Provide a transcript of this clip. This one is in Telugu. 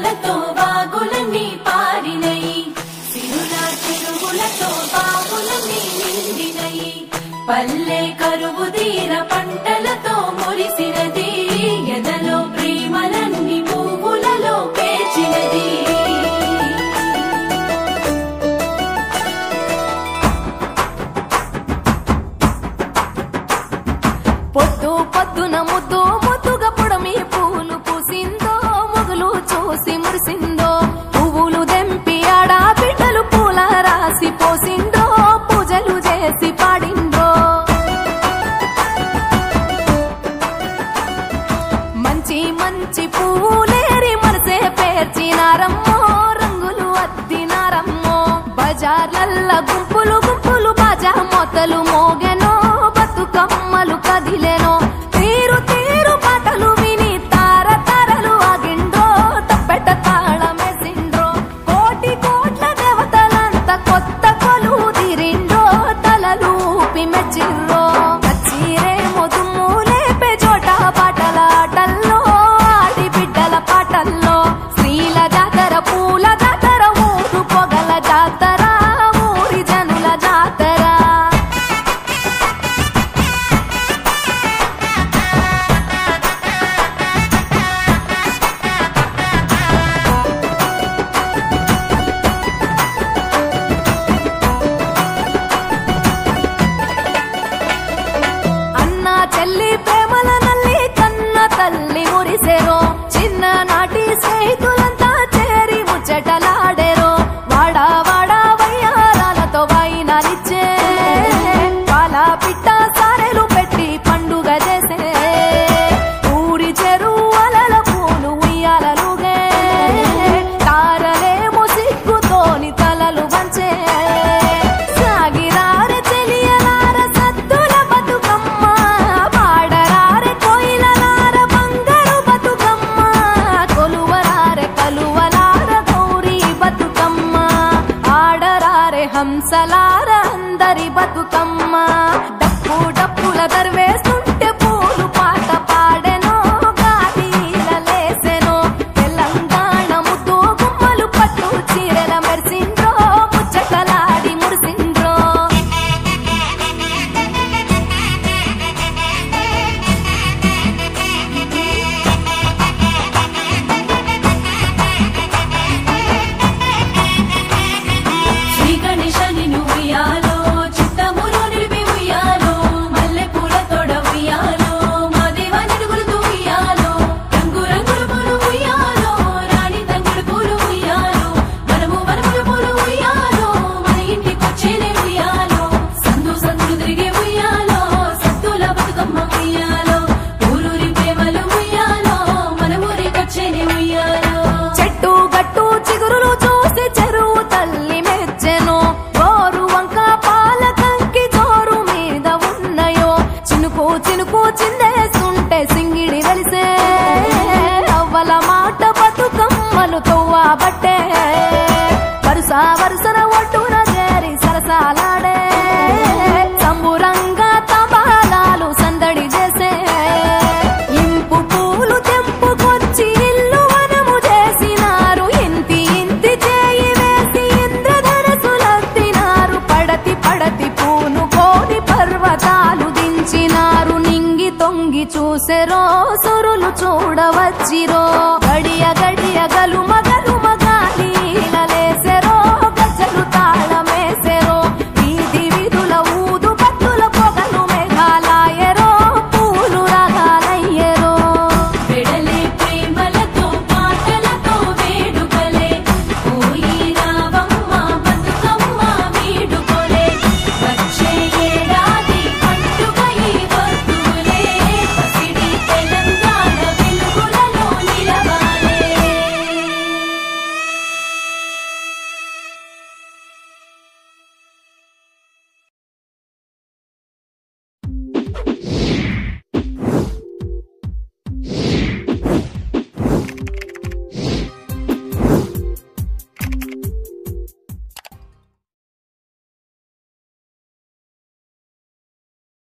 చెరువులతో వాగులన్నీ పారినయి సిరుల చెరువులతో బావులన్నీ నిండినయి పల్లె కరువు తీర పంటలతో మురిసినది ఎదలో ప్రేమలన్నీ పువ్వులలో పేర్చినది పొద్దు పొద్దున ముద్దు ముద్దుగా పొడమి పూలు పూసిందో మొగులు చూసి మురిసిందో పువ్వులు దెంపి ఆడ బిడ్డలు పూల రాసి పోసిందో పూజలు చేసి పాడిందో మంచి మంచి పువ్వులేరి మనసే పేర్చినారమ్మో రంగులు అద్దినారమ్మో బజార్లల్ల గుంపులు గుంపులు బాజా మొతలు మోగెనో బతుకమ్మలు కదిలెనో తీరు తీరు పాటలు విని తార తారలు ఆగిండ్రో తప్పెట తాళమేసిండ్రో కోటి కోట్ల దేవతలంత కొత్త కొలు తిరిండ్రో తలలు ఊపి మెచ్చిర్రో కచ్చిరేమో దుమ్ము లేపే చోట పాటల ఆటల్లో ఆడి బిడ్డల పాటల్లో స్త్రీల జాతర పూల జాతర ఊరు పొగల జాతర ఊరి జనుల జాతర అన్న చెల్లి ప్రేమల నల్లి కన్న తల్లి మురిసెరో చిన్న నాటి స్నేహితులంతా చేరి ముచ్చటలాడెరో వాడా వాడా వయ్యారాలతో వైనాలిచ్చే పాల పిట్ట సారెలు పెట్టి పండుగ చేసే ఊరి చెరువుల పూలు ఉయ్యాలలుగే తారలేమో సిగ్గుతోని తలలు వంచే సాగిరారె చెలియలార సద్దుల బతుకమ్మ పాడరారె కోయిలలార బంగారు బతుకమ్మ కొలువరారె కలువలార గౌరీ బతుకమ్మ ఆడరారె హంసలార అందరి బతుకమ్మ డప్పు డప్పుల దర్వేస్తుంటే పూలు పాట పాడెనో గాలిలలేసెనో తెలంగాణ ముద్దు గుమ్మలు పట్టు చీరల మెరిసిండ్రో ముచ్చటలాడి మురిసిండ్రో శ్రీ గణేశని ఉయ్యాలో చిత్తములు నిలిపి ఉయ్యాలో మల్లె పూల తోడ ఉయ్యాలో మా దేవా నిడుగులతో ఉయ్యాలో రంగు రంగుల పూలు ఉయ్యాలో రాణి తంగుడు పూలు ఉయ్యాలో మనము మనముల పూలు ఉయ్యాలో మన ఇంటికొచ్చేనే ఉయ్యాలో సందు సందులు తిరిగే ఉయ్యాలో సత్తుల బతుకమ్మ ఉయ్యాలో ఊరూరి ప్రేమలు ఉయ్యాలో మన ఊరికొచ్చేనే ఉయ్యాలో చెట్టు గట్టు చిగురులు చూసి చెరువు తల్లి మెచ్చెను గోరు వంక పాల కంకి జోరు మీద ఉన్నయో చినుకు చినుకు చిందేస్తుంటే సింగిడి వెలిసే అవ్వల మాట బతుకమ్మలు తవ్వబట్టే వరుస వరుసన ఒడ్డున చేరి సరసాలాడే సంబురంగా తబాలాలు సందడి చేసే ఇంపు పూలు తెంపుకొచ్చి ఇల్లు వనము చేసినారు ఇంతి ఇంతి చేయి వేసి ఇంద్రధనసులత్తినారు పడతి పడతి పూను కోని పర్వతాలు దించినారు నింగి తొంగి చూసెరో సురులు చూడవచ్చిరో